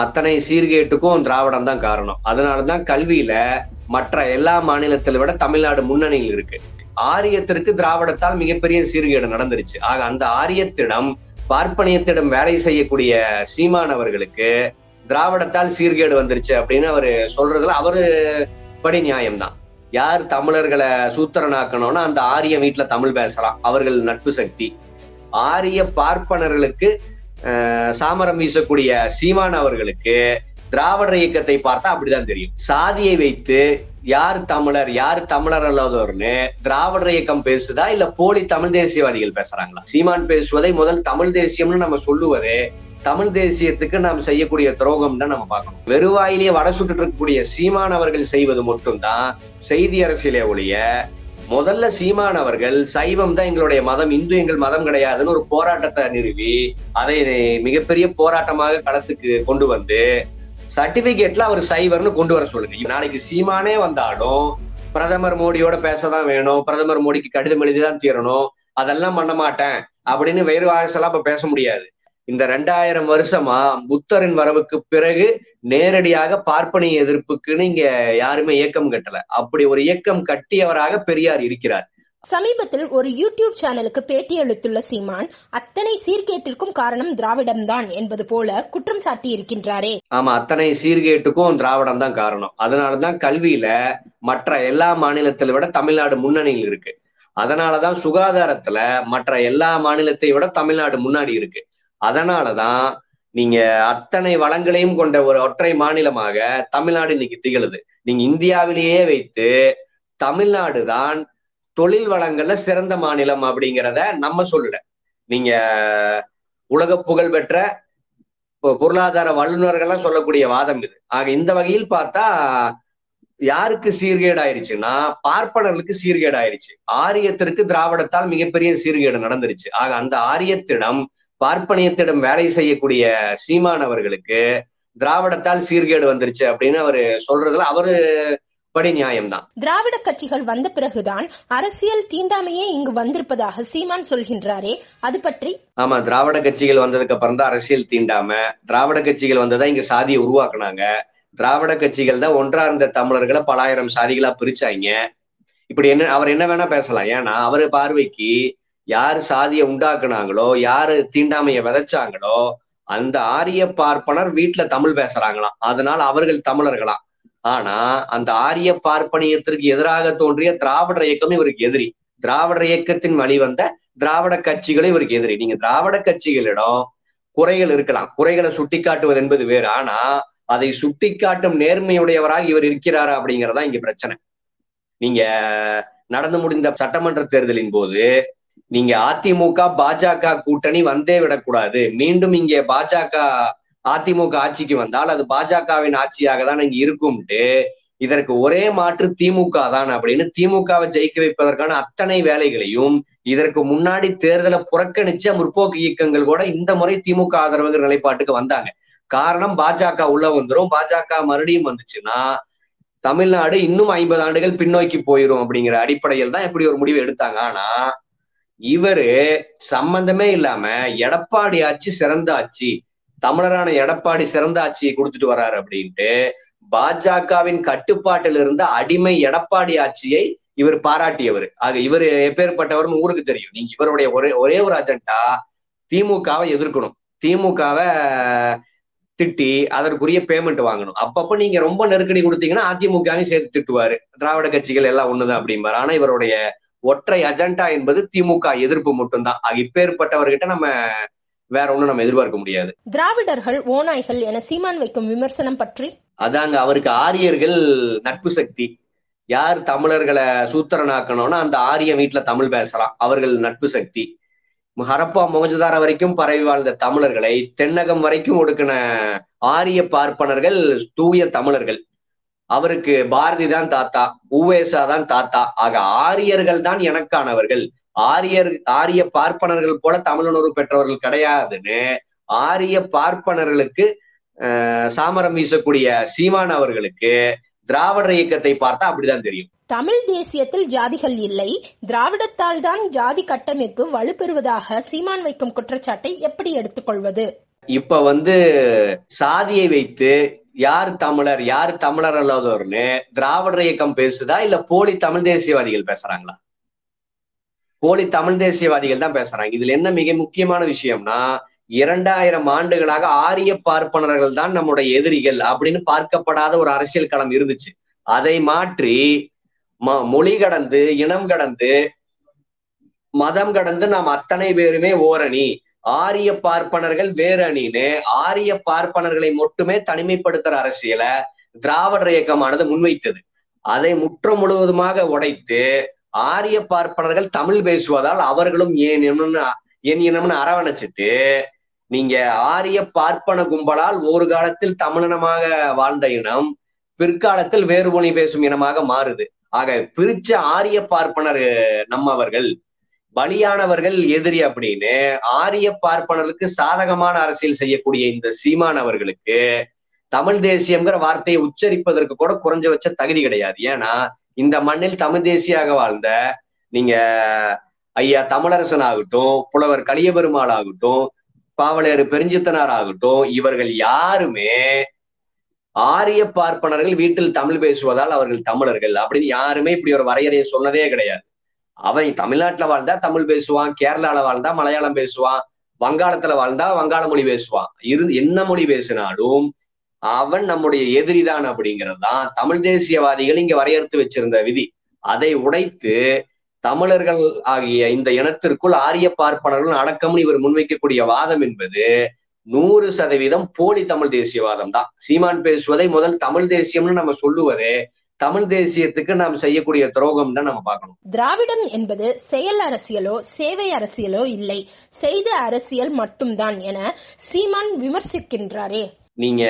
அத்தனை சீர்கேட்டுக்கும் திராவிடம் தான் காரணம் அதனாலதான் கல்வியில மற்ற எல்லா மாநிலத்தை விட தமிழ்நாடு முன்னணியில் இருக்கு ஆரியத்திற்கு திராவிடத்தால் மிகப்பெரிய சீர்கேடு நடந்துருச்சு ஆக அந்த ஆரியத்திடம் பார்ப்பனியத்திடம் வேலை செய்யக்கூடிய சீமான் அவர்களுக்கு திராவிடத்தால் சீர்கேடு வந்துருச்சு அப்படின்னு அவரு சொல்றதுல அவரு படி நியாயம்தான் யார் தமிழர்களை சூத்திரனாக்கணும்னா அந்த ஆரிய வீட்டுல தமிழ் பேசலாம் அவர்கள் நட்பு சக்தி ஆரிய பார்ப்பனர்களுக்கு அஹ், சாமரம் வீசக்கூடிய சீமான் அவர்களுக்கு திராவிடர் இயக்கத்தை பார்த்தா அப்படிதான் தெரியும் சாதியை வைத்து யார் தமிழர் யார் தமிழர் அல்லாதவர்னு திராவிடர் இயக்கம் பேசுதா இல்ல போலி தமிழ் தேசியவாதிகள் பேசுறாங்களா சீமான் பேசுவதை முதல் தமிழ் தேசியம்னு நம்ம சொல்லுவதே தமிழ் தேசியத்துக்கு நாம் செய்யக்கூடிய துரோகம் தான் நம்ம பார்க்கணும் வெறுவாயிலேயே வடை சுட்டுட்டு இருக்கக்கூடிய சீமான் அவர்கள் செய்வது மட்டும்தான் செய்தி அரசியலே ஒழிய முதல்ல சீமான் அவர்கள் சைவம் தான் எங்களுடைய மதம் இந்து எங்கள் மதம் கிடையாதுன்னு ஒரு போராட்டத்தை நிறுவி அதை மிகப்பெரிய போராட்டமாக களத்துக்கு கொண்டு வந்து சர்டிபிகேட்ல அவர் சைவர்னு கொண்டு வர சொல்லுங்க நாளைக்கு சீமானே வந்தாலும் பிரதமர் மோடியோட பேசதான் வேணும் பிரதமர் மோடிக்கு கடிதம் எழுதிதான் தீரணும் அதெல்லாம் பண்ண மாட்டேன் அப்படின்னு வேறு வாசலாம் இப்ப பேச முடியாது இந்த ரெண்டாயிரம் வருஷமா புத்தரின் வரவுக்கு பிறகு நேரடியாக பார்ப்பனிய எதிர்ப்புக்குன்னு இங்க யாருமே இயக்கம் கட்டல அப்படி ஒரு இயக்கம் கட்டியவராக பெரியார் இருக்கிறார் சமீபத்தில் ஒரு யூடியூப் சேனலுக்கு பேட்டியளித்துள்ள சீமான் அத்தனை சீர்கேட்டிற்கும் காரணம் திராவிடம்தான் என்பது போல குற்றம் சாட்டி இருக்கின்றாரே ஆமா அத்தனை சீர்கேட்டுக்கும் திராவிடம் தான் காரணம் அதனாலதான் கல்வியில மற்ற எல்லா மாநிலத்தை விட தமிழ்நாடு முன்னணியில் இருக்கு அதனாலதான் சுகாதாரத்துல மற்ற எல்லா மாநிலத்தை விட தமிழ்நாடு முன்னாடி இருக்கு அதனாலதான் நீங்க அத்தனை வளங்களையும் கொண்ட ஒரு ஒற்றை மாநிலமாக தமிழ்நாடு இன்னைக்கு திகழுது நீங்க இந்தியாவிலேயே வைத்து தமிழ்நாடு தான் தொழில் வளங்கள்ல சிறந்த மாநிலம் அப்படிங்கிறத நம்ம சொல்லல நீங்க உலக புகழ் பெற்ற பொ- பொருளாதார வல்லுநர்கள்லாம் சொல்லக்கூடிய வாதம் இது ஆக இந்த வகையில் பார்த்தா யாருக்கு சீர்கேடாயிருச்சுன்னா பார்ப்பனர்களுக்கு சீர்கேடாயிருச்சு ஆரியத்திற்கு திராவிடத்தால் மிகப்பெரிய சீர்கேடு நடந்துருச்சு ஆக அந்த ஆரியத்திடம் பார்ப்பனியத்திடம் வேலை செய்யக்கூடிய சீமான் அவர்களுக்கு திராவிடத்தால் சீர்கேடு வந்துருச்சு அப்படின்னு அவரு சொல்றதுல அவரு படி நியாயம்தான் திராவிட கட்சிகள் வந்த பிறகுதான் அரசியல் தீண்டாமையே இங்கு வந்திருப்பதாக சீமான் சொல்கின்றாரே அது பற்றி ஆமா திராவிட கட்சிகள் வந்ததுக்கு அப்புறம் தான் அரசியல் தீண்டாம திராவிட கட்சிகள் வந்ததா இங்க சாதியை உருவாக்குனாங்க திராவிட கட்சிகள் தான் ஒன்றா இருந்த தமிழர்களை பலாயிரம் சாதிகளா பிரிச்சாங்க இப்படி என்ன அவர் என்ன வேணா பேசலாம் ஏன்னா அவரு பார்வைக்கு யார் சாதியை உண்டாக்குனாங்களோ யாரு தீண்டாமைய விதைச்சாங்களோ அந்த ஆரிய பார்ப்பனர் வீட்டுல தமிழ் பேசுறாங்களாம் அதனால அவர்கள் தமிழர்களாம் ஆனா அந்த ஆரிய பார்ப்பனியத்திற்கு எதிராக தோன்றிய திராவிடர் இயக்கம் இவருக்கு எதிரி திராவிடர் இயக்கத்தின் வழிவந்த திராவிட கட்சிகளும் இவருக்கு எதிரி நீங்க திராவிட கட்சிகளிடம் குறைகள் இருக்கலாம் குறைகளை சுட்டிக்காட்டுவது என்பது வேறு ஆனா அதை சுட்டிக்காட்டும் நேர்மையுடையவராக இவர் இருக்கிறாரா அப்படிங்கறதா இங்க பிரச்சனை நீங்க நடந்து முடிந்த சட்டமன்ற தேர்தலின் போது நீங்க அதிமுக பாஜக கூட்டணி வந்தே விடக்கூடாது மீண்டும் இங்கே பாஜக அதிமுக ஆட்சிக்கு வந்தால் அது பாஜகவின் ஆட்சியாக தான் இங்க இருக்கும்ட்டு இதற்கு ஒரே மாற்று திமுக தான் அப்படின்னு திமுகவை ஜெயிக்க வைப்பதற்கான அத்தனை வேலைகளையும் இதற்கு முன்னாடி தேர்தலை புறக்கணிச்ச முற்போக்கு இயக்கங்கள் கூட இந்த முறை திமுக ஆதரவுங்கிற நிலைப்பாட்டுக்கு வந்தாங்க காரணம் பாஜக உள்ள வந்துரும் பாஜக மறுபடியும் வந்துச்சுன்னா தமிழ்நாடு இன்னும் ஐம்பது ஆண்டுகள் பின்னோக்கி போயிரும் அப்படிங்கிற அடிப்படையில் தான் இப்படி ஒரு முடிவு எடுத்தாங்க ஆனா இவரு சம்பந்தமே இல்லாம எடப்பாடி ஆட்சி சிறந்த ஆட்சி தமிழரான எடப்பாடி சிறந்த ஆட்சியை கொடுத்துட்டு வர்றாரு அப்படின்ட்டு பாஜகவின் கட்டுப்பாட்டில் இருந்த அடிமை எடப்பாடி ஆட்சியை இவர் பாராட்டியவர் ஆக இவர் எப்பேற்பட்டவர்னு ஊருக்கு தெரியும் நீங்க இவருடைய ஒரே ஒரே ஒரு அஜெண்டா திமுகவை எதிர்க்கணும் திமுகவை திட்டி அதற்குரிய பேமெண்ட் வாங்கணும் அப்பப்ப நீங்க ரொம்ப நெருக்கடி கொடுத்தீங்கன்னா அதிமுகவையும் சேர்த்து திட்டுவாரு திராவிட கட்சிகள் எல்லாம் ஒண்ணுதான் அப்படிம்பாரு ஆனா இவருடைய ஒற்றை அஜெண்டா என்பது திமுக எதிர்ப்பு மட்டும்தான் ஆக இப்பேற்பட்டவர்கிட்ட நம்ம வேற ஒண்ணும் நம்ம எதிர்பார்க்க முடியாது திராவிடர்கள் ஓநாய்கள் என சீமான் வைக்கும் விமர்சனம் பற்றி அதாங்க அவருக்கு ஆரியர்கள் நட்பு சக்தி யார் தமிழர்களை சூத்திரனாக்கணும்னா அந்த ஆரிய வீட்டுல தமிழ் பேசலாம் அவர்கள் நட்பு சக்தி ஹரப்பா மொகஜதார வரைக்கும் பரவி வாழ்ந்த தமிழர்களை தென்னகம் வரைக்கும் ஒடுக்கின ஆரிய பார்ப்பனர்கள் தூய தமிழர்கள் அவருக்கு பாரதி தான் தாத்தா ஊவேசா தான் தாத்தா ஆக ஆரியர்கள் தான் எனக்கானவர்கள் ஆரியர் ஆரிய பார்ப்பனர்கள் போல தமிழுணர்வு பெற்றவர்கள் கிடையாதுன்னு ஆரிய பார்ப்பனர்களுக்கு அஹ், சாமரம் வீசக்கூடிய சீமான் அவர்களுக்கு திராவிடர் இயக்கத்தை பார்த்தா அப்படிதான் தெரியும் தமிழ் தேசியத்தில் ஜாதிகள் இல்லை திராவிடத்தால் தான் ஜாதி கட்டமைப்பு வலுப்பெறுவதாக சீமான் வைக்கும் குற்றச்சாட்டை எப்படி எடுத்துக்கொள்வது இப்ப வந்து சாதியை வைத்து யார் தமிழர் யார் தமிழர் அல்லாதவர்னு திராவிடர் இயக்கம் பேசுதா இல்ல போலி தமிழ் தேசியவாதிகள் பேசுறாங்களா போலி தமிழ் தேசியவாதிகள் தான் பேசுறாங்க இதுல என்ன மிக முக்கியமான விஷயம்னா இரண்டாயிரம் ஆண்டுகளாக ஆரிய பார்ப்பனர்கள் தான் நம்முடைய எதிரிகள் அப்படின்னு பார்க்கப்படாத ஒரு அரசியல் களம் இருந்துச்சு அதை மாற்றி மொழி கடந்து இனம் கடந்து மதம் கடந்து நாம் அத்தனை பேருமே ஓரணி ஆரிய பார்ப்பனர்கள் வேறு அணின்னு ஆரிய பார்ப்பனர்களை மட்டுமே தனிமைப்படுத்துற அரசியல திராவிடர் இயக்கமானது முன்வைத்தது அதை முற்ற முழுவதுமாக உடைத்து ஆரிய பார்ப்பனர்கள் தமிழ் பேசுவதால் அவர்களும் ஏன் இனம்னு என் இனம்னு அரவணைச்சிட்டு நீங்க ஆரிய பார்ப்பன கும்பலால் ஒரு காலத்தில் தமிழினமாக வாழ்ந்த இனம் பிற்காலத்தில் வேறு மொழி பேசும் இனமாக மாறுது ஆக பிரிச்ச ஆரிய பார்ப்பனர் நம்மவர்கள் பலியானவர்கள் எதிரி அப்படின்னு ஆரிய பார்ப்பனருக்கு சாதகமான அரசியல் செய்யக்கூடிய இந்த சீமான் அவர்களுக்கு தமிழ் தேசியம்ங்கிற வார்த்தையை உச்சரிப்பதற்கு கூட குறைஞ்ச வச்ச தகுதி கிடையாது ஏன்னா இந்த மண்ணில் தமிழ் தேசியாக வாழ்ந்த நீங்க ஐயா தமிழரசன் ஆகட்டும் புலவர் கலியபெருமாள் ஆகட்டும் பாவலர் பெருஞ்சித்தனார் ஆகட்டும் இவர்கள் யாருமே ஆரிய பார்ப்பனர்கள் வீட்டில் தமிழ் பேசுவதால் அவர்கள் தமிழர்கள் அப்படின்னு யாருமே இப்படி ஒரு வரையறையை சொன்னதே கிடையாது அவன் தமிழ்நாட்டுல வாழ்ந்தா தமிழ் பேசுவான் கேரளால வாழ்ந்தா மலையாளம் பேசுவான் வங்காளத்துல வாழ்ந்தா வங்காள மொழி பேசுவான் இரு என்ன மொழி பேசினாலும் அவன் நம்முடைய எதிரிதான் அப்படிங்கிறது தான் தமிழ் தேசியவாதிகள் இங்க வரையறுத்து வச்சிருந்த விதி அதை உடைத்து தமிழர்கள் ஆகிய இந்த இனத்திற்குள் ஆரிய பார்ப்பனர்கள் அடக்கம்னு இவர் முன்வைக்கக்கூடிய வாதம் என்பது நூறு சதவீதம் போலி தமிழ் தேசியவாதம் தான் சீமான் பேசுவதை முதல் தமிழ் தேசியம்னு நம்ம சொல்லுவதே தமிழ் தேசியத்துக்கு நாம் செய்யக்கூடிய துரோகம் தான் நம்ம பார்க்கணும் திராவிடம் என்பது செயல் அரசியலோ சேவை அரசியலோ இல்லை செய்த அரசியல் மட்டும்தான் என சீமான் விமர்சிக்கின்றாரே நீங்க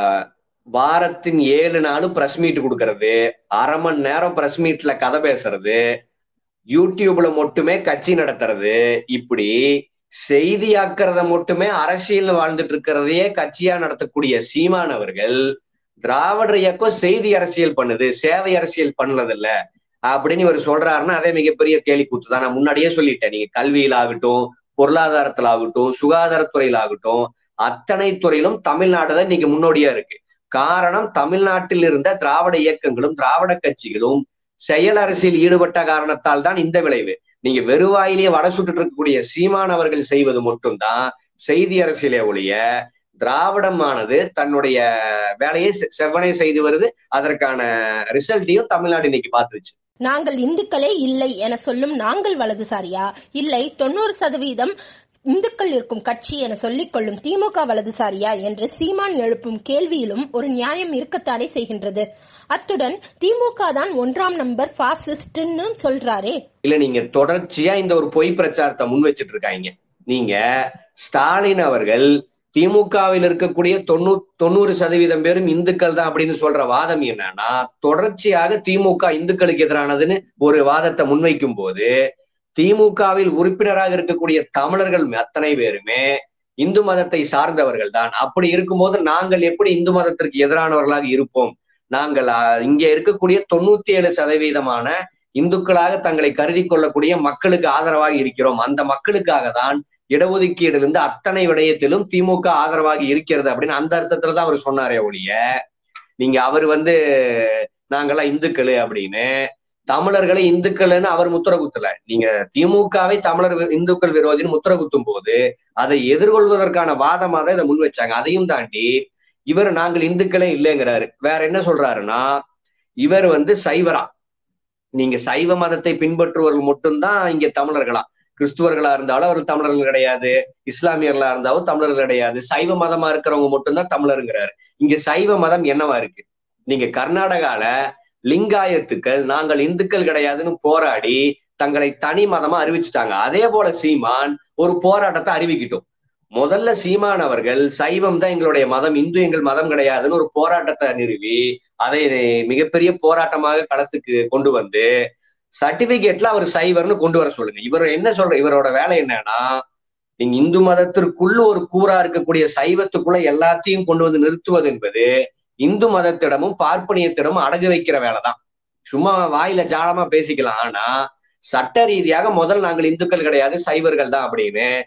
வாரத்தின் ஏழு நாளும் பிரஸ் மீட் கொடுக்கறது அரை மணி நேரம் பிரஸ் மீட்ல கதை பேசுறது யூடியூப்ல மட்டுமே கட்சி நடத்துறது இப்படி செய்தியாக்குறத மட்டுமே அரசியல் வாழ்ந்துட்டு இருக்கிறதையே கட்சியா நடத்தக்கூடிய சீமான் அவர்கள் திராவிடர் இயக்கம் செய்தி அரசியல் பண்ணுது சேவை அரசியல் பண்ணது இல்ல அப்படின்னு இவர் சொல்றாருன்னா அதே மிகப்பெரிய கேலி கூத்து தான் நான் முன்னாடியே சொல்லிட்டேன் நீங்க கல்வியில் ஆகட்டும் பொருளாதாரத்துல ஆகட்டும் சுகாதாரத்துறையில ஆகட்டும் அத்தனை துறையிலும் தமிழ்நாடு தான் இன்னைக்கு முன்னோடியா இருக்கு காரணம் தமிழ்நாட்டில் இருந்த திராவிட இயக்கங்களும் திராவிட கட்சிகளும் செயல் அரசியல் ஈடுபட்ட காரணத்தால் தான் இந்த விளைவு நீங்க வெறுவாயிலேயே வட சுட்டு இருக்கக்கூடிய சீமான் அவர்கள் செய்வது மட்டும்தான் செய்தி அரசியலே ஒழிய திராவிடமானது தன்னுடைய வேலையை செவ்வனை செய்து வருது அதற்கான ரிசல்ட்டையும் தமிழ்நாடு இன்னைக்கு பார்த்துச்சு நாங்கள் இந்துக்களே இல்லை என சொல்லும் நாங்கள் வலதுசாரியா இல்லை தொண்ணூறு சதவீதம் இந்துக்கள் இருக்கும் கட்சி என சொல்லிக் கொள்ளும் திமுக வலதுசாரியா என்று சீமான் எழுப்பும் கேள்வியிலும் ஒரு நியாயம் இருக்கத்தானே செய்கின்றது அத்துடன் திமுக தான் ஒன்றாம் நம்பர் பாசிஸ்ட்னு சொல்றாரே இல்ல நீங்க தொடர்ச்சியா இந்த ஒரு பொய் பிரச்சாரத்தை முன் வச்சிட்டு இருக்காங்க நீங்க ஸ்டாலின் அவர்கள் திமுகவில் இருக்கக்கூடிய தொண்ணூ தொண்ணூறு சதவீதம் பேரும் இந்துக்கள் தான் அப்படின்னு சொல்ற வாதம் என்னன்னா தொடர்ச்சியாக திமுக இந்துக்களுக்கு எதிரானதுன்னு ஒரு வாதத்தை முன்வைக்கும் போது திமுகவில் உறுப்பினராக இருக்கக்கூடிய தமிழர்கள் அத்தனை பேருமே இந்து மதத்தை சார்ந்தவர்கள் தான் அப்படி இருக்கும்போது நாங்கள் எப்படி இந்து மதத்திற்கு எதிரானவர்களாக இருப்போம் நாங்கள் இங்க இருக்கக்கூடிய தொண்ணூத்தி ஏழு சதவீதமான இந்துக்களாக தங்களை கருதி கொள்ளக்கூடிய மக்களுக்கு ஆதரவாக இருக்கிறோம் அந்த மக்களுக்காக தான் இடஒதுக்கீடுலேருந்து அத்தனை விடயத்திலும் திமுக ஆதரவாக இருக்கிறது அப்படின்னு அந்த அர்த்தத்துல தான் அவர் சொன்னாரே ஒழிய நீங்க அவர் வந்து நாங்கெல்லாம் இந்துக்கள் அப்படின்னு தமிழர்களை இந்துக்கள்னு அவர் முத்திர குத்தல நீங்க திமுகவை தமிழர் இந்துக்கள் விரோதின்னு முத்திர குத்தும் போது அதை எதிர்கொள்வதற்கான வாதமா தான் இதை முன் வச்சாங்க அதையும் தாண்டி இவர் நாங்கள் இந்துக்களே இல்லைங்கிறாரு வேற என்ன சொல்றாருன்னா இவர் வந்து சைவரா நீங்க சைவ மதத்தை பின்பற்றுவர்கள் மட்டும்தான் இங்க தமிழர்களா கிறிஸ்துவர்களா இருந்தாலும் அவர்கள் தமிழர்கள் கிடையாது இஸ்லாமியர்களா இருந்தாலும் தமிழர்கள் கிடையாது சைவ மதமா இருக்கிறவங்க மட்டும்தான் தமிழருங்கிறாரு இங்க சைவ மதம் என்னவா இருக்கு நீங்க கர்நாடகால லிங்காயத்துக்கள் நாங்கள் இந்துக்கள் கிடையாதுன்னு போராடி தங்களை தனி மதமா அறிவிச்சுட்டாங்க அதே போல சீமான் ஒரு போராட்டத்தை அறிவிக்கிட்டோம் முதல்ல சீமான் அவர்கள் சைவம் தான் எங்களுடைய மதம் இந்து எங்கள் மதம் கிடையாதுன்னு ஒரு போராட்டத்தை நிறுவி அதை மிகப்பெரிய போராட்டமாக களத்துக்கு கொண்டு வந்து சர்டிபிகேட்ல அவர் சைவர்னு கொண்டு வர சொல்லுங்க இவர் என்ன சொல்ற இவரோட வேலை என்னன்னா நீங்க இந்து மதத்திற்குள்ள ஒரு கூறா இருக்கக்கூடிய சைவத்துக்குள்ள எல்லாத்தையும் கொண்டு வந்து நிறுத்துவது என்பது இந்து மதத்திடமும் பார்ப்பனியத்திடமும் அடகு வைக்கிற வேலைதான் சும்மா வாயில ஜாலமா பேசிக்கலாம் ஆனா சட்ட ரீதியாக முதல் நாங்கள் இந்துக்கள் கிடையாது சைவர்கள் தான் அப்படின்னு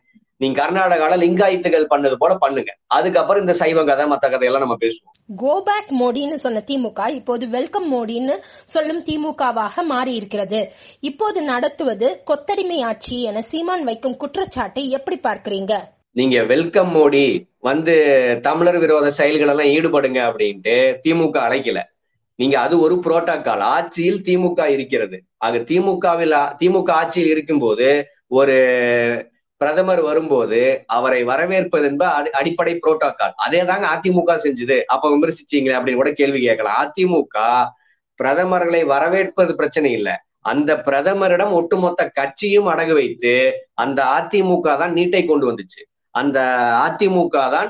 நீங்க கர்நாடகால லிங்காயத்துகள் பண்ணது போல பண்ணுங்க அதுக்கப்புறம் இந்த சைவ கதை மத்த கதையெல்லாம் நம்ம பேசுவோம் கோபேக் மோடின்னு சொன்ன திமுக இப்போது வெல்கம் மோடின்னு சொல்லும் திமுகவாக மாறி இருக்கிறது இப்போது நடத்துவது கொத்தடிமை ஆட்சி என சீமான் வைக்கும் குற்றச்சாட்டை எப்படி பார்க்கிறீங்க நீங்க வெல்கம் மோடி வந்து தமிழர் விரோத செயல்கள் எல்லாம் ஈடுபடுங்க அப்படின்ட்டு திமுக அழைக்கல நீங்க அது ஒரு புரோட்டோகால் ஆட்சியில் திமுக இருக்கிறது ஆக திமுகவில் திமுக ஆட்சியில் இருக்கும்போது ஒரு பிரதமர் வரும்போது அவரை வரவேற்பது என்பது அடி- அடிப்படை புரோட்டோகால் அதே தாங்க அதிமுக செஞ்சது அப்ப விமர்சிச்சீங்களே அப்படின்னு கூட கேள்வி கேட்கலாம் அதிமுக பிரதமர்களை வரவேற்பது பிரச்சனை இல்லை அந்த பிரதமரிடம் ஒட்டுமொத்த கட்சியும் அடகு வைத்து அந்த அதிமுக தான் நீட்டை கொண்டு வந்துச்சு அந்த அதிமுக தான்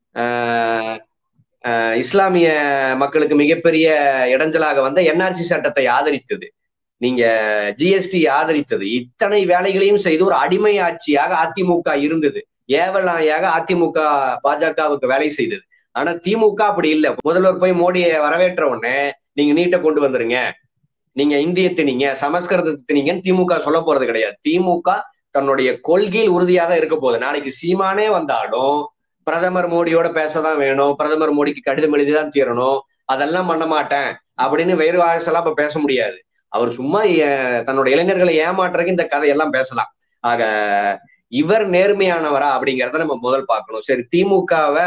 ஆஹ், ஆஹ், இஸ்லாமிய மக்களுக்கு மிகப்பெரிய இடைஞ்சலாக வந்த என்ஆர்சி சட்டத்தை ஆதரித்தது நீங்க ஜிஎஸ்டி ஆதரித்தது இத்தனை வேலைகளையும் செய்து ஒரு அடிமை ஆட்சியாக அதிமுக இருந்தது ஏவலாயாக அதிமுக பாஜகவுக்கு வேலை செய்தது ஆனா திமுக அப்படி இல்லை முதல்வர் போய் மோடியை வரவேற்ற உடனே நீங்க நீட்டை கொண்டு வந்துருங்க நீங்க இந்திய திணிங்க சமஸ்கிருதத்தை திணிங்கன்னு திமுக சொல்ல போறது கிடையாது திமுக தன்னுடைய கொள்கையில் உறுதியாக தான் இருக்க போகுது நாளைக்கு சீமானே வந்தாலும் பிரதமர் மோடியோட பேசதான் வேணும் பிரதமர் மோடிக்கு கடிதம் எழுதிதான் தீரணும் அதெல்லாம் பண்ண மாட்டேன் அப்படின்னு வேறு வாசலாம் இப்ப பேச முடியாது அவர் சும்மா ஏ- தன்னோட இளைஞர்களை ஏமாற்றுறதுக்கு இந்த கதையெல்லாம் பேசலாம் ஆக இவர் நேர்மையானவரா அப்படிங்கிறத நம்ம முதல் பார்க்கணும் சரி திமுகவை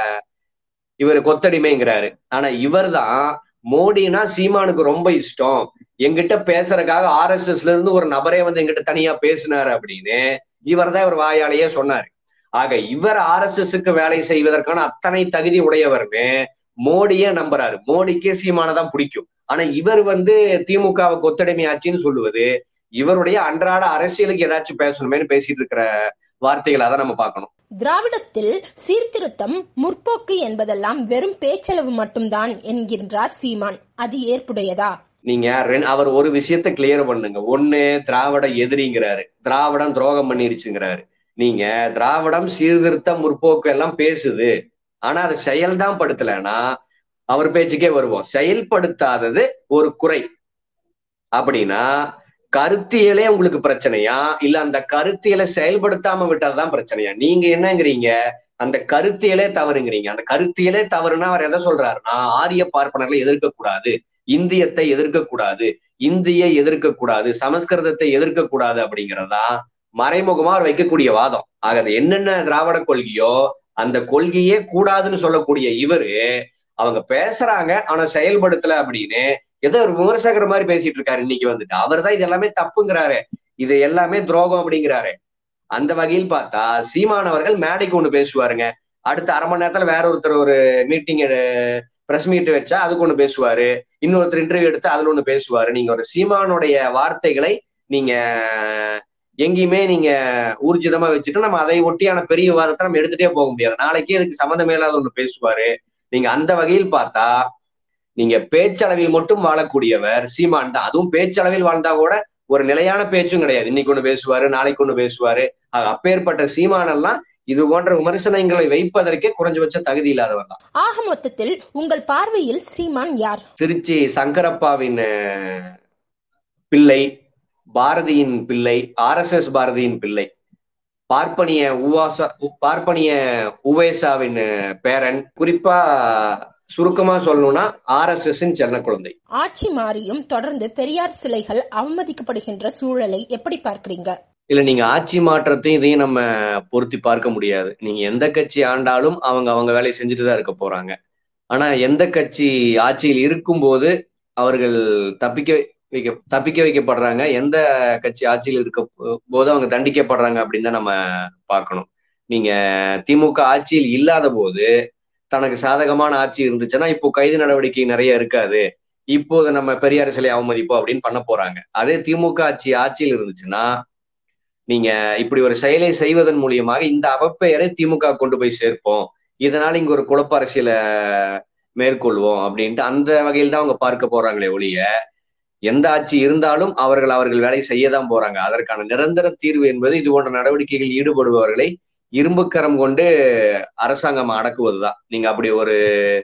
இவர் கொத்தடிமைங்கிறாரு ஆனா இவர்தான் மோடினா சீமானுக்கு ரொம்ப இஷ்டம் எங்கிட்ட பேசுறதுக்காக ஆர்எஸ்எஸ்ல இருந்து ஒரு நபரே வந்து எங்கிட்ட தனியா பேசினாரு அப்படின்னு இவர் தான் இவர் வாயாலேயே சொன்னாரு ஆக இவர் ஆர்எஸ்எஸ்க்கு வேலை செய்வதற்கான அத்தனை தகுதி உடையவருமே மோடியே நம்புறாரு மோடிக்கே சீமானை தான் பிடிக்கும் ஆனா இவர் வந்து திமுகவை கொத்தடிமை ஆச்சுன்னு சொல்லுவது இவருடைய அன்றாட அரசியலுக்கு ஏதாச்சும் பேசணுமேனு பேசிட்டு இருக்கிற வார்த்தைகளை தான் நம்ம பார்க்கணும் திராவிடத்தில் சீர்திருத்தம் முற்போக்கு என்பதெல்லாம் வெறும் பேச்சளவு மட்டும்தான் என்கின்றார் சீமான் அது ஏற்புடையதா நீங்க ரெண்- அவர் ஒரு விஷயத்த கிளியர் பண்ணுங்க ஒண்ணு திராவிட எதிரிங்கிறாரு திராவிடம் துரோகம் பண்ணிருச்சுங்கிறாரு நீங்க திராவிடம் சீர்திருத்தம் முற்போக்கு எல்லாம் பேசுது ஆனா அதை செயல்தான் படுத்தலைன்னா அவர் பேச்சுக்கே வருவோம் செயல்படுத்தாதது ஒரு குறை அப்படின்னா கருத்தியலே உங்களுக்கு பிரச்சனையா இல்ல அந்த கருத்தியலை செயல்படுத்தாம விட்டதுதான் பிரச்சனையா நீங்க என்னங்கிறீங்க அந்த கருத்தியலே தவறுங்கிறீங்க அந்த கருத்தியலே தவறுனா அவர் எதை சொல்றாருன்னா ஆரிய பார்ப்பனர்களை எதிர்க்க கூடாது இந்தியத்தை எதிர்க்க கூடாது இந்தியை எதிர்க்க கூடாது சமஸ்கிருதத்தை எதிர்க்க கூடாது அப்படிங்கிறதா மறைமுகமா அவர் வைக்கக்கூடிய வாதம் ஆக அது என்னென்ன திராவிட கொள்கையோ அந்த கொள்கையே கூடாதுன்னு சொல்லக்கூடிய இவரு அவங்க பேசுறாங்க ஆனா செயல்படுத்தல அப்படின்னு ஏதோ ஒரு விமர்சகர் மாதிரி பேசிட்டு இருக்காரு இன்னைக்கு வந்துட்டு அவர் தான் இது எல்லாமே தப்புங்கிறாரு இது எல்லாமே துரோகம் அப்படிங்கிறாரு அந்த வகையில் பார்த்தா சீமான் அவர்கள் மேடைக்கு ஒண்ணு பேசுவாருங்க அடுத்த அரை மணி நேரத்துல வேற ஒருத்தர் ஒரு மீட்டிங் பிரஸ் மீட் வச்சா அதுக்கு ஒண்ணு பேசுவாரு இன்னொருத்தர் இன்டர்வியூ எடுத்து அதுல ஒண்ணு பேசுவாரு நீங்க ஒரு சீமானுடைய வார்த்தைகளை நீங்க எங்கேயுமே நீங்க ஊர்ஜிதமா வச்சுட்டு நம்ம அதை ஒட்டியான பெரிய விவாதத்தை நம்ம எடுத்துட்டே போக முடியாது நாளைக்கே இதுக்கு சம்மந்தமே இல்லாத ஒண்ணு பேசுவாரு நீங்க அந்த வகையில் பார்த்தா நீங்க பேச்சளவில் மட்டும் வாழக்கூடியவர் சீமான் தான் அதுவும் பேச்சளவில் வாழ்ந்தா கூட ஒரு நிலையான பேச்சும் கிடையாது இன்னைக்கு ஒண்ணு பேசுவாரு நாளைக்கு ஒண்ணு பேசுவாரு ஆக, அப்பேற்பட்ட சீமானெல்லாம் இது போன்ற விமர்சனங்களை வைப்பதற்கே குறைஞ்சபட்ச தகுதி இல்லாதவர் தான் ஆக மொத்தத்தில் உங்கள் பார்வையில் சீமான் யார் திருச்சி சங்கரப்பாவின் அஹ், பிள்ளை பாரதியின் பிள்ளை ஆர்எஸ்எஸ் பாரதியின் பிள்ளை பார்ப்பனிய உவாசா பார்ப்பனிய உவேசாவின் அஹ், பேரன் குறிப்பா சுருக்கமா சொல்லணும்னா ஆர்எஸ்எஸ் செல்ல குழந்தை ஆட்சி மாறியும் தொடர்ந்து பெரியார் சிலைகள் அவமதிக்கப்படுகின்ற சூழலை எப்படி பார்க்கிறீங்க இல்ல நீங்க ஆட்சி மாற்றத்தையும் இதையும் நம்ம பொருத்தி பார்க்க முடியாது நீங்க எந்த கட்சி ஆண்டாலும் அவங்க அவங்க வேலையை செஞ்சுட்டு தான் இருக்க போறாங்க ஆனா எந்த கட்சி ஆட்சியில் இருக்கும்போது அவர்கள் தப்பிக்க வைக்க தப்பிக்க வைக்கப்படுறாங்க எந்த கட்சி ஆட்சியில் இருக்க போ- போது அவங்க தண்டிக்கப்படுறாங்க அப்படின்னு தான் நம்ம பார்க்கணும் நீங்க திமுக ஆட்சியில் இல்லாத போது தனக்கு சாதகமான ஆட்சி இருந்துச்சுன்னா இப்போ கைது நடவடிக்கை நிறைய இருக்காது இப்போது நம்ம பெரியார் சிலை அவமதிப்போம் அப்படின்னு பண்ண போறாங்க அதே திமுக ஆட்சி ஆட்சியில் இருந்துச்சுன்னா நீங்க இப்படி ஒரு செயலை செய்வதன் மூலியமாக இந்த அவப்பெயரை திமுக கொண்டு போய் சேர்ப்போம் இதனால இங்க ஒரு குழப்ப அரசியலை மேற்கொள்வோம் அப்படின்ட்டு அந்த வகையில் தான் அவங்க பார்க்க போறாங்களே ஒழிய எந்த ஆட்சி இருந்தாலும் அவர்கள் அவர்கள் வேலை செய்ய தான் போறாங்க அதற்கான நிரந்தர தீர்வு என்பது இது போன்ற நடவடிக்கைகள் ஈடுபடுபவர்களை இரும்புக்கரம் கொண்டு அரசாங்கம் அடக்குவதுதான் நீங்க அப்படி ஒரு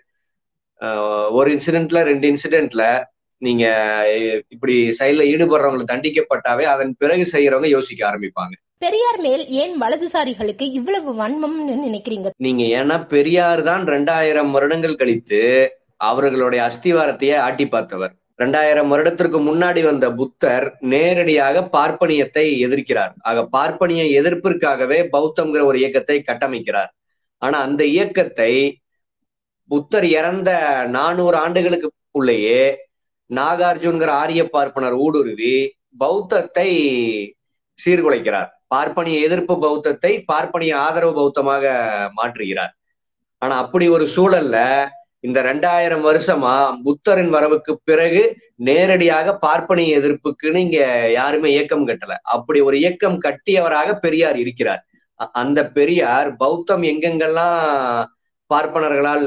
அஹ், ஒரு இன்சிடென்ட்ல ரெண்டு இன்சிடென்ட்ல நீங்க இப்படி செயல்ல ஈடுபடுறவங்களை தண்டிக்கப்பட்டாவே அதன் பிறகு செய்யறவங்க யோசிக்க ஆரம்பிப்பாங்க பெரியார் மேல் ஏன் வலதுசாரிகளுக்கு இவ்வளவு வன்மம்னு நினைக்கிறீங்க நீங்க ஏன்னா பெரியார் தான் ரெண்டாயிரம் வருடங்கள் கழித்து அவர்களுடைய அஸ்திவாரத்தையே ஆட்டி பார்த்தவர் ரெண்டாயிரம் வருடத்திற்கு முன்னாடி வந்த புத்தர் நேரடியாக பார்ப்பனியத்தை எதிர்க்கிறார் ஆக பார்ப்பனிய எதிர்ப்பிற்காகவே பௌத்தம்ங்கிற ஒரு இயக்கத்தை கட்டமைக்கிறார் ஆனா அந்த இயக்கத்தை புத்தர் இறந்த நானூறு ஆண்டுகளுக்கு உள்ளேயே நாகார்ஜுன்கிற ஆரிய பார்ப்பனர் ஊடுருவி பௌத்தத்தை சீர்குலைக்கிறார் பார்ப்பனிய எதிர்ப்பு பௌத்தத்தை பார்ப்பனிய ஆதரவு பௌத்தமாக மாற்றுகிறார் ஆனா அப்படி ஒரு சூழல்ல இந்த ரெண்டாயிரம் வருஷமா புத்தரின் வரவுக்கு பிறகு நேரடியாக பார்ப்பனிய எதிர்ப்புக்குன்னு இங்க யாருமே இயக்கம் கட்டல அப்படி ஒரு இயக்கம் கட்டியவராக பெரியார் இருக்கிறார் அ- அந்த பெரியார் பௌத்தம் எங்கெங்கெல்லாம் பார்ப்பனர்களால்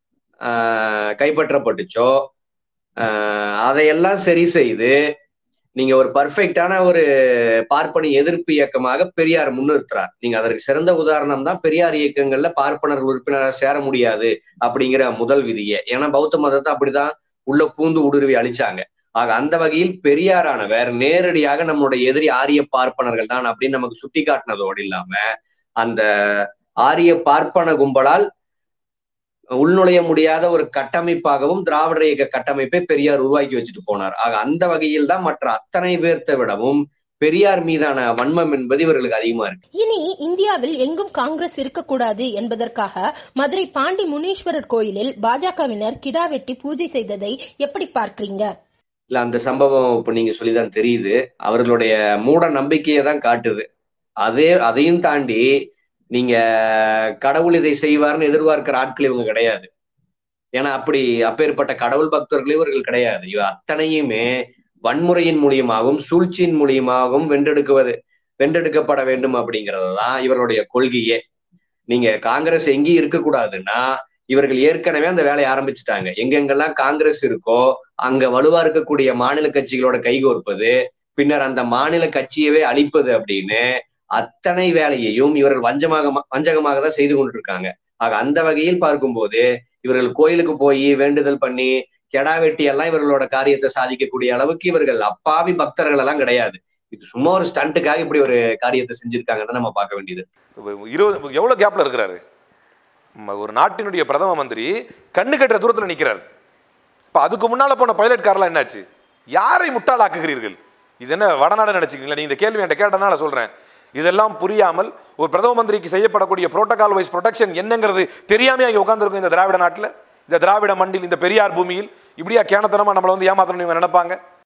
ஆஹ் கைப்பற்றப்பட்டுச்சோ ஆஹ் அதையெல்லாம் சரி செய்து நீங்க ஒரு பர்ஃபெக்டான ஒரு பார்ப்பனி எதிர்ப்பு இயக்கமாக பெரியார் முன்னிறுத்துறார் நீங்க அதற்கு சிறந்த உதாரணம் தான் பெரியார் இயக்கங்கள்ல பார்ப்பனர் உறுப்பினராக சேர முடியாது அப்படிங்கிற முதல் விதியே ஏன்னா பௌத்த மதத்தை அப்படிதான் உள்ள பூந்து ஊடுருவி அழிச்சாங்க ஆக அந்த வகையில் பெரியாரானவர் நேரடியாக நம்மளுடைய எதிரி ஆரிய பார்ப்பனர்கள் தான் அப்படின்னு நமக்கு சுட்டி காட்டினதோடு இல்லாம அந்த ஆரிய பார்ப்பன கும்பலால் உள்நுழைய முடியாத ஒரு கட்டமைப்பாகவும் திராவிட இயக்க கட்டமைப்பை பெரியார் உருவாக்கி வச்சுட்டு போனார் ஆக அந்த வகையில் தான் மற்ற அத்தனை பேர்த்தை விடவும் பெரியார் மீதான வன்மம் என்பது இவர்களுக்கு அதிகமா இருக்கு இனி இந்தியாவில் எங்கும் காங்கிரஸ் இருக்கக்கூடாது என்பதற்காக மதுரை பாண்டி முனீஸ்வரர் கோயிலில் பாஜகவினர் கிடா வெட்டி பூஜை செய்ததை எப்படி பார்க்கறீங்க இல்ல அந்த சம்பவம் இப்ப நீங்க சொல்லிதான் தெரியுது அவர்களுடைய மூட நம்பிக்கையை தான் காட்டுது அதே அதையும் தாண்டி நீங்க கடவுள் இதை செய்வார்னு எதிர்பார்க்கிற ஆட்கள் இவங்க கிடையாது ஏன்னா அப்படி அப்பேற்பட்ட கடவுள் பக்தர்கள் இவர்கள் கிடையாது இவ அத்தனையுமே வன்முறையின் மூலியமாகவும் சூழ்ச்சியின் மூலியமாகவும் வென்றெடுக்குவது வென்றெடுக்கப்பட வேண்டும் அப்படிங்கிறது தான் இவர்களுடைய கொள்கையே நீங்க காங்கிரஸ் எங்கேயும் இருக்கக்கூடாதுன்னா இவர்கள் ஏற்கனவே அந்த வேலையை ஆரம்பிச்சுட்டாங்க எங்கெங்கெல்லாம் காங்கிரஸ் இருக்கோ அங்க வலுவா இருக்கக்கூடிய மாநில கட்சிகளோட கைகோர்ப்பது பின்னர் அந்த மாநில கட்சியவே அழிப்பது அப்படின்னு அத்தனை வேலையையும் இவர்கள் வஞ்சமாக வஞ்சகமாக தான் செய்து கொண்டிருக்காங்க ஆக அந்த வகையில் பார்க்கும்போது இவர்கள் கோயிலுக்கு போய் வேண்டுதல் பண்ணி கெடா வெட்டி எல்லாம் இவர்களோட காரியத்தை சாதிக்கக்கூடிய அளவுக்கு இவர்கள் அப்பாவி பக்தர்கள் எல்லாம் கிடையாது இது சும்மா ஒரு ஸ்டண்ட்டுக்காக இப்படி ஒரு காரியத்தை செஞ்சிருக்காங்கன்னு நம்ம பார்க்க வேண்டியது இருபது எவ்வளோ கேப்பில் இருக்கிறாரு ம- ஒரு நாட்டினுடைய பிரதம மந்திரி கண்ணு கட்டுற தூரத்தில் நிற்கிறார் இப்போ அதுக்கு முன்னால் போன பைலட் கார்லாம் என்னாச்சு யாரை முட்டாளாக்குகிறீர்கள் இது என்ன வடநாடு நினைச்சிக்கீங்களா நீ இந்த கேள்வி என்கிட்ட கேட்டனால சொல்கிறேன் இதெல்லாம் புரியாமல் ஒரு பிரதம மந்திரிக்கு செய்யப்படக்கூடிய புரோட்டோகால் வைஸ் ப்ரொடெக்ஷன் என்னங்கிறது தெரியாமல் அங்கே உட்காந்துருக்கும் இந்த திராவிட நாட்டில் இந்த திராவிட மண்டில் இந்த பெரியார் பூமியில் இப்படியா கேனத்தனமாக நம்மளை வந்து ஏமாத்தணும் இவங்க நினைப்பாங்க